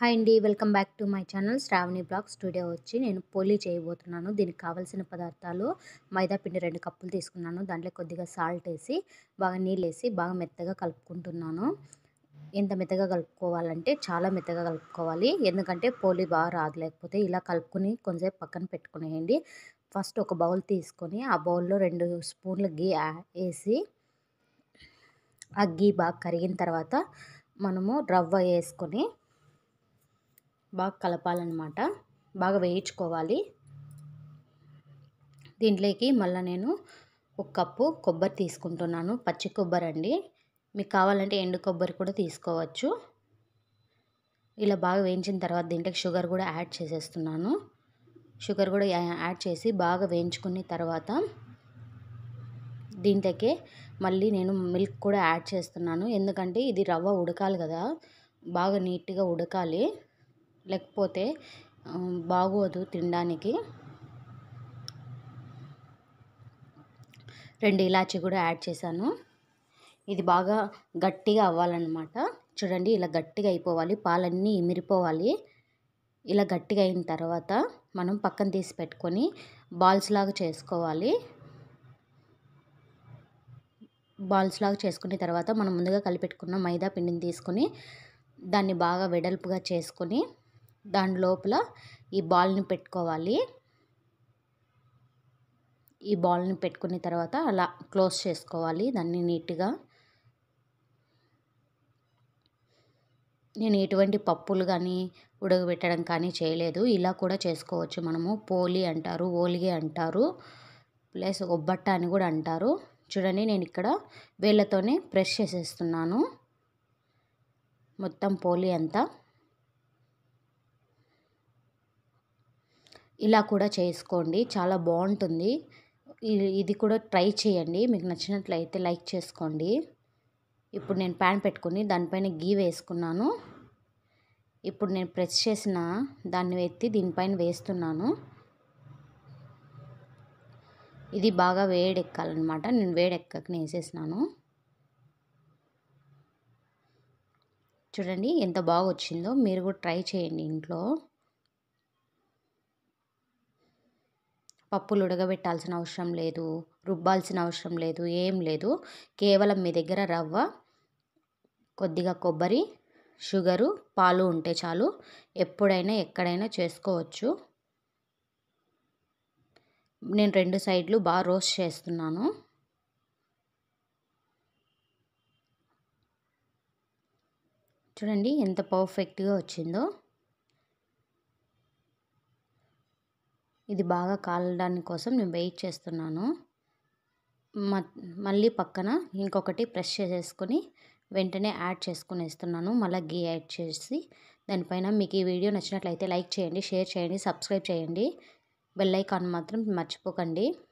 hi అండి welcome back to my channel Sravani blog studio వచ్చి నేను పోలీ చేయబోతున్నాను దీనికి కావాల్సిన పదార్థాలు మైదా పిండి రెండు కప్పులు తీసుకున్నాను దాంట్లో కొద్దిగా సాల్ట్ వేసి బాగా నీళ్ళు వేసి బాగా మెత్తగా కలుపుకుంటున్నాను ఎంత మెత్తగా కలుపుకోవాలంటే చాలా మెత్తగా కలుపుకోవాలి ఎందుకంటే పోలీ బాగా రాదు లేకపోతే ఇలా కలుపుకొని కొంచెంసేపు పక్కన పెట్టుకునేయండి ఫస్ట్ ఒక బౌల్ తీసుకొని ఆ బౌల్లో రెండు స్పూన్లు గీ వేసి ఆ గీ బాగా కరిగిన తర్వాత మనము రవ్వ వేసుకొని బాగా కలపాలన్నమాట బాగా వేయించుకోవాలి దీంట్లోకి మళ్ళీ నేను ఒక కప్పు కొబ్బరి తీసుకుంటున్నాను పచ్చి కొబ్బరి అండి మీకు కావాలంటే ఎండు కొబ్బరి కూడా తీసుకోవచ్చు ఇలా బాగా వేయించిన తర్వాత దీంట్లోకి షుగర్ కూడా యాడ్ చేసేస్తున్నాను షుగర్ కూడా యాడ్ చేసి బాగా వేయించుకున్న తర్వాత దీంట్లోకి మళ్ళీ నేను మిల్క్ కూడా యాడ్ చేస్తున్నాను ఎందుకంటే ఇది రవ్వ ఉడకాలి కదా బాగా నీట్గా ఉడకాలి లేకపోతే బాగోదు తినడానికి రెండు ఇలాచి కూడా యాడ్ చేశాను ఇది బాగా గట్టిగా అవ్వాలన్నమాట చూడండి ఇలా గట్టిగా అయిపోవాలి పాలన్నీ ఇమిరిపోవాలి ఇలా గట్టిగా అయిన తర్వాత మనం పక్కన తీసి పెట్టుకొని బాల్స్ లాగా చేసుకోవాలి బాల్స్ లాగా చేసుకున్న తర్వాత మనం ముందుగా కలిపెట్టుకున్న మైదా పిండిని తీసుకొని దాన్ని బాగా వెడల్పుగా చేసుకొని దాని లోపల ఈ బాల్ని పెట్టుకోవాలి ఈ బాల్ని పెట్టుకున్న తర్వాత అలా క్లోజ్ చేసుకోవాలి దాన్ని నీట్గా నేను ఎటువంటి పప్పులు కానీ ఉడకబెట్టడం కానీ చేయలేదు ఇలా కూడా చేసుకోవచ్చు మనము పోలి అంటారు ఓలిగే అంటారు ప్లస్ ఒబ్బట్ట అని కూడా అంటారు చూడండి నేను ఇక్కడ వేళ్ళతోనే ప్రెస్ చేసేస్తున్నాను మొత్తం పోలి అంతా ఇలా కూడా చేసుకోండి చాలా బాగుంటుంది ఇది కూడా ట్రై చేయండి మీకు నచ్చినట్లయితే లైక్ చేసుకోండి ఇప్పుడు నేను ప్యాన్ పెట్టుకుని దానిపైన గీ వేసుకున్నాను ఇప్పుడు నేను ప్రెస్ చేసిన దాన్ని ఎత్తి దీనిపైన వేస్తున్నాను ఇది బాగా వేడెక్కాలన్నమాట నేను వేడెక్కకనే వేసేసినాను చూడండి ఎంత బాగా వచ్చిందో మీరు కూడా ట్రై చేయండి ఇంట్లో పప్పులు ఉడకబెట్టాల్సిన అవసరం లేదు రుబ్బాల్సిన అవసరం లేదు ఏం లేదు కేవలం మీ దగ్గర రవ్వ కొద్దిగా కొబ్బరి షుగరు పాలు ఉంటే చాలు ఎప్పుడైనా ఎక్కడైనా చేసుకోవచ్చు నేను రెండు సైడ్లు బాగా రోస్ట్ చేస్తున్నాను చూడండి ఎంత పర్ఫెక్ట్గా వచ్చిందో ఇది బాగా కాలడానికి కోసం నేను వెయిట్ చేస్తున్నాను మళ్ళీ పక్కన ఇంకొకటి ప్రెస్ చేసేసుకొని వెంటనే యాడ్ చేసుకుని వేస్తున్నాను మళ్ళీ గీ యాడ్ చేసి దానిపైన మీకు ఈ వీడియో నచ్చినట్లయితే లైక్ చేయండి షేర్ చేయండి సబ్స్క్రైబ్ చేయండి బెల్ ఐకాన్ మాత్రం మర్చిపోకండి